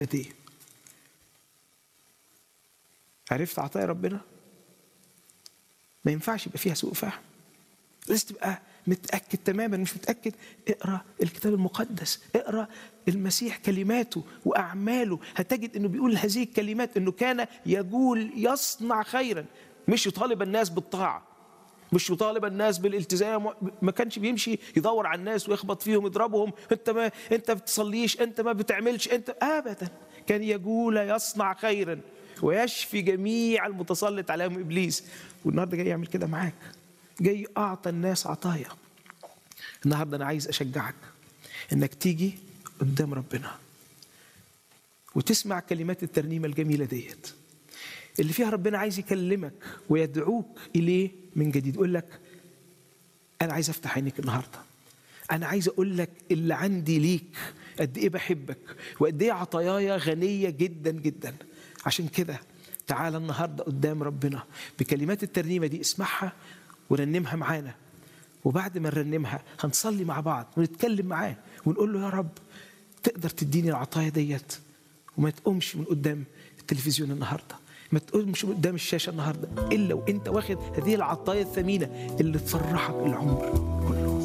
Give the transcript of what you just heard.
دي عرفت عطايا ربنا ما ينفعش يبقى فيها سوء فهم لازم تبقى متأكد تماما مش متأكد اقرأ الكتاب المقدس اقرأ المسيح كلماته وأعماله هتجد أنه بيقول هذه الكلمات أنه كان يقول يصنع خيرا مش يطالب الناس بالطاعة مش يطالب الناس بالالتزام ما كانش بيمشي يدور على الناس ويخبط فيهم يضربهم انت ما انت بتصليش انت ما بتعملش انت ابدا كان يقول يصنع خيرا ويشفي جميع المتسلط عليهم ابليس والنهارده جاي يعمل كده معاك جاي اعطى الناس عطايا النهارده انا عايز اشجعك انك تيجي قدام ربنا وتسمع كلمات الترنيمه الجميله ديت اللي فيها ربنا عايز يكلمك ويدعوك اليه من جديد يقول لك انا عايز افتح عينيك النهارده انا عايز اقول لك اللي عندي ليك قد ايه بحبك وقد ايه عطاياي غنيه جدا جدا عشان كده تعالى النهارده قدام ربنا بكلمات الترنيمه دي اسمعها ورنمها معانا وبعد ما نرنمها هنصلي مع بعض ونتكلم معاه ونقول له يا رب تقدر تديني العطايا ديت وما تقومش من قدام التلفزيون النهارده ما تقومش من قدام الشاشه النهارده الا وانت واخد هذه العطايا الثمينه اللي تفرحك العمر كله